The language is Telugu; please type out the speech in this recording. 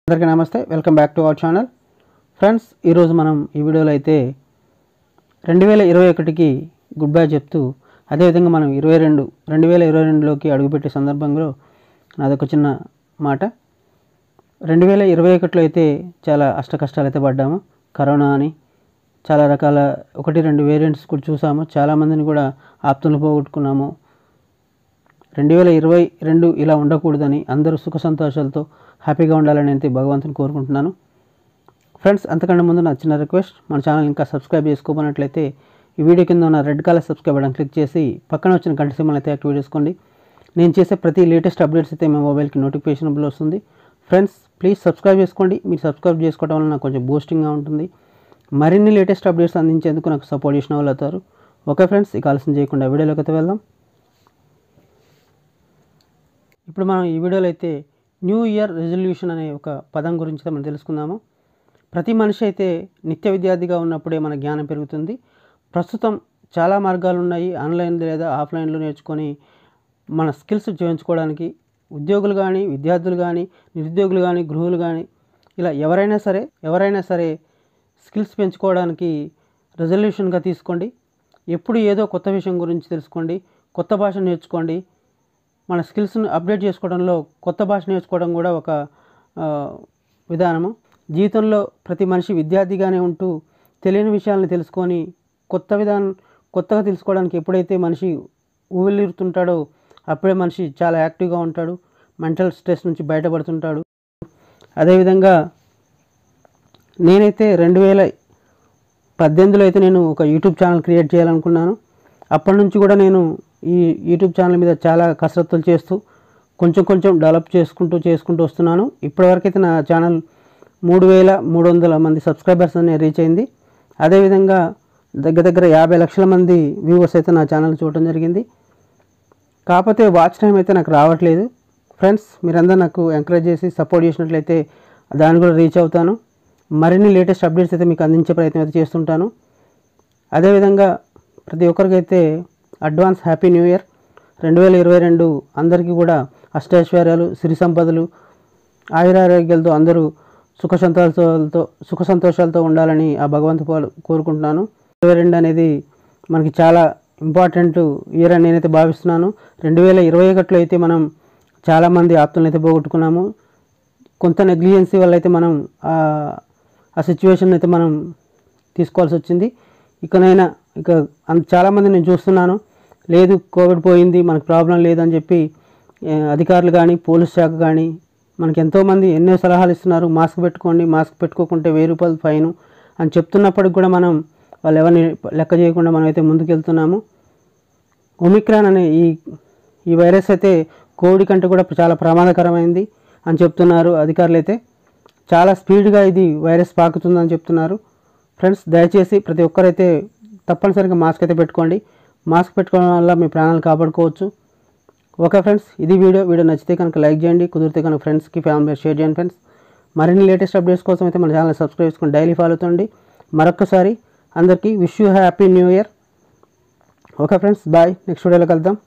అందరికీ నమస్తే welcome back to our channel friends ఈరోజు మనం ఈ వీడియోలో అయితే రెండు వేల ఇరవై ఒకటికి గుడ్ బై చెప్తూ అదేవిధంగా మనం ఇరవై రెండు రెండు వేల ఇరవై రెండులోకి అడుగుపెట్టే సందర్భంలో నాదొక చిన్న మాట రెండు వేల ఇరవై ఒకటిలో అయితే చాలా అష్ట కష్టాలు అయితే పడ్డాము కరోనా అని చాలా రకాల ఒకటి రెండు వేరియంట్స్ కూడా చూసాము చాలామందిని కూడా ఆప్తులు పోగొట్టుకున్నాము రెండు వేల ఇరవై రెండు ఇలా ఉండకూడదని అందరూ సుఖ సంతోషాలతో హ్యాపీగా ఉండాలని అయితే భగవంతుని కోరుకుంటున్నాను ఫ్రెండ్స్ అంతకంటే ముందు నా చిన్న రిక్వెస్ట్ మన ఛానల్ ఇంకా సబ్స్క్రైబ్ చేసుకోమన్నట్లయితే ఈ వీడియో కింద ఉన్న red colour subscribe button click చేసి పక్కన వచ్చిన గంట సింబల్ అయితే యాక్టివేట్ చేసుకోండి నేను చేసే ప్రతి లేటెస్ట్ అప్డేట్స్ అయితే మీ మొబైల్కి నోటిఫికేషన్ బిల్ వస్తుంది ఫ్రెండ్స్ ప్లీజ్ సబ్స్క్రైబ్ చేసుకోండి మీరు సబ్స్క్రైబ్ చేసుకోవడం వల్ల నాకు కొంచెం బూస్టింగ్గా ఉంటుంది మరిన్ని లేటెస్ట్ అప్డేట్స్ అందించేందుకు నాకు సపోర్ట్ చేసిన వాళ్ళు అవుతారు ఓకే ఫ్రెండ్స్ ఇక ఆలస్యం చేయకుండా వీడియోలోకి అయితే వెళ్దాం ఇప్పుడు మనం ఈ వీడియోలో అయితే న్యూ ఇయర్ రెజల్యూషన్ అనే ఒక పదం గురించి అయితే మనం తెలుసుకుందాము ప్రతి మనిషి అయితే నిత్య విద్యార్థిగా ఉన్నప్పుడే మన జ్ఞానం పెరుగుతుంది ప్రస్తుతం చాలా మార్గాలు ఉన్నాయి ఆన్లైన్ లేదా ఆఫ్లైన్లో నేర్చుకొని మన స్కిల్స్ చేయించుకోవడానికి ఉద్యోగులు కానీ విద్యార్థులు కానీ నిరుద్యోగులు కానీ గృహులు కానీ ఇలా ఎవరైనా సరే ఎవరైనా సరే స్కిల్స్ పెంచుకోవడానికి రెజల్యూషన్గా తీసుకోండి ఎప్పుడు ఏదో కొత్త విషయం గురించి తెలుసుకోండి కొత్త భాష నేర్చుకోండి మన స్కిల్స్ను అప్డేట్ చేసుకోవడంలో కొత్త భాష నేర్చుకోవడం కూడా ఒక ఆ, విధానము జీవితంలో ప్రతి మనిషి విద్యార్థిగానే ఉంటూ తెలియని విషయాలను తెలుసుకొని కొత్త విధానం కొత్తగా తెలుసుకోవడానికి ఎప్పుడైతే మనిషి ఊవిల్లుతుంటాడో అప్పుడే మనిషి చాలా యాక్టివ్గా ఉంటాడు మెంటల్ స్ట్రెస్ నుంచి బయటపడుతుంటాడు అదేవిధంగా నేనైతే రెండు వేల పద్దెనిమిదిలో అయితే నేను ఒక యూట్యూబ్ ఛానల్ క్రియేట్ చేయాలనుకున్నాను అప్పటి నుంచి కూడా నేను ఈ యూట్యూబ్ ఛానల్ మీద చాలా కసరత్తులు చేస్తూ కొంచెం కొంచెం డెవలప్ చేసుకుంటూ చేసుకుంటూ వస్తున్నాను ఇప్పటివరకు అయితే నా ఛానల్ మూడు వేల మూడు వందల మంది సబ్స్క్రైబర్స్ అని రీచ్ అయింది అదేవిధంగా దగ్గర దగ్గర యాభై లక్షల మంది వ్యూవర్స్ అయితే నా ఛానల్ చూడటం జరిగింది కాకపోతే వాచ్ టైం అయితే నాకు రావట్లేదు ఫ్రెండ్స్ మీరందరూ నాకు ఎంకరేజ్ చేసి సపోర్ట్ చేసినట్లయితే దాన్ని కూడా రీచ్ అవుతాను మరిన్ని లేటెస్ట్ అప్డేట్స్ అయితే మీకు అందించే ప్రయత్నం అయితే చేస్తుంటాను అదేవిధంగా ప్రతి ఒక్కరికైతే అడ్వాన్స్ హ్యాపీ న్యూ ఇయర్ రెండు వేల ఇరవై రెండు అందరికీ కూడా అష్టైశ్వర్యాలు సిరి సంపదలు ఆయురారోగ్యాలతో అందరూ సుఖ సంతోషాలతో సుఖ సంతోషాలతో ఉండాలని ఆ భగవంతు కోరుకుంటున్నాను ఇరవై రెండు అనేది మనకి చాలా ఇంపార్టెంట్ ఇయర్ అని నేనైతే భావిస్తున్నాను రెండు వేల ఇరవై ఒకటిలో అయితే మనం చాలామంది ఆప్తులను అయితే పోగొట్టుకున్నాము కొంత నెగ్లిజెన్సీ వల్ల అయితే మనం ఆ ఆ సిచ్యువేషన్ అయితే మనం తీసుకోవాల్సి వచ్చింది ఇకనైనా ఇక అంత చాలామంది నేను చూస్తున్నాను లేదు కోవిడ్ పోయింది మనకు ప్రాబ్లం లేదని చెప్పి ఏ, అధికారులు కానీ పోలీస్ శాఖ కానీ మనకి ఎంతోమంది ఎన్నో సలహాలు ఇస్తున్నారు మాస్క్ పెట్టుకోండి మాస్క్ పెట్టుకోకుంటే వెయ్యి రూపాయలు ఫైన్ అని చెప్తున్నప్పటికి కూడా మనం వాళ్ళు ఎవరిని లెక్క చేయకుండా మనం అయితే ముందుకెళ్తున్నాము ఒమిక్రాన్ అనే ఈ ఈ వైరస్ అయితే కోవిడ్ కంటే కూడా చాలా ప్రమాదకరమైంది అని చెప్తున్నారు అధికారులు అయితే చాలా స్పీడ్గా ఇది వైరస్ పాకుతుందని చెప్తున్నారు ఫ్రెండ్స్ దయచేసి ప్రతి ఒక్కరైతే తప్పనిసరిగా మాస్క్ అయితే పెట్టుకోండి మాస్క్ పెట్టుకోవడం వల్ల మీ ప్రాణాలు కాపాడుకోవచ్చు ఓకే ఫ్రెండ్స్ ఇది వీడియో వీడియో నచ్చితే కనుక లైక్ చేయండి కుదిరితే కనుక ఫ్రెండ్స్కి ఫ్యామిలీ షేర్ చేయండి ఫ్రెండ్స్ మరిన్ని లేటెస్ట్ అప్డేట్స్ కోసం అయితే మన ఛానల్ సబ్స్క్రైబ్ చేసుకొని డైలీ ఫాలో అవుతుంది మరొకసారి అందరికీ wish you happy new year okay friends bye next వీడియోలో కలుద్దాం